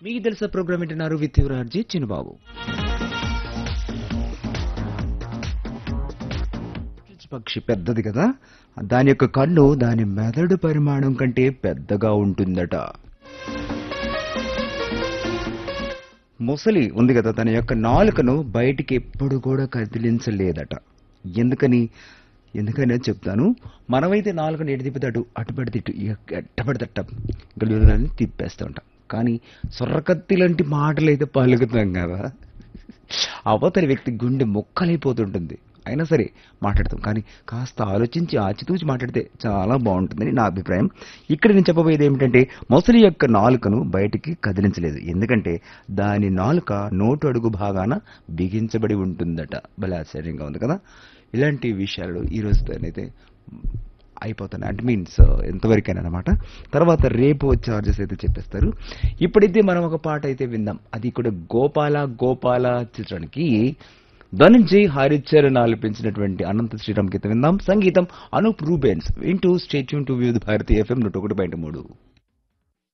మీకు తెలుసా ప్రోగ్రామ్ వింటున్నారు విత్ యువరాజీ చిన్నబాబు పక్షి పెద్దది కదా దాని యొక్క కన్ను దాని మెదడు పరిమాణం కంటే పెద్దగా ఉంటుందట ముసలి ఉంది కదా తన యొక్క నాలుకను బయటికి ఎప్పుడు కూడా కదిలించలేదట ఎందుకని ఎందుకని అని చెప్తాను మనమైతే నాలుకను ఎటు తిప్పితే అటు అటు పడితే ఇటు ఇక ఎట్ట పడితే అట్ట గలుగులని తిప్పేస్తూ ఉంటాం కానీ సొర్రకత్తి లాంటి మాటలు అయితే పలుకుతాం కదా అవతలి వ్యక్తి గుండె మొక్కలైపోతుంటుంది అయినా సరే మాట్లాడతాం కానీ కాస్త ఆలోచించి ఆచితూచి మాట్లాడితే చాలా బాగుంటుందని నా అభిప్రాయం ఇక్కడ నేను చెప్పబోయేది ఏమిటంటే మొసలి యొక్క నాలుకను బయటికి కదిలించలేదు ఎందుకంటే దాని నాలుక నోటు అడుగు భాగాన బిగించబడి ఉంటుందట భలే ఆశ్చర్యంగా ఉంది కదా ఇలాంటి విషయాలు ఈ రోజుతోనైతే అయిపోతాయి అంటే మీన్స్ ఎంతవరకైనా అనమాట తర్వాత రేపు చార్జెస్ అయితే చెప్పేస్తారు ఇప్పుడైతే మనం ఒక పాట అయితే విందాం అది కూడా గోపాల గోపాల చిత్రానికి ధనంజయ్ హరిచరణ్ ఆలపించినటువంటి అనంత శ్రీరామ్ గీతం విందాం సంగీతం అనూప్ రూబెన్స్ వింటూ స్టేట్యూన్ టు వ్యూ భారతీయ ఎఫ్ఎం నూట ఒకటి పాయింట్ మూడు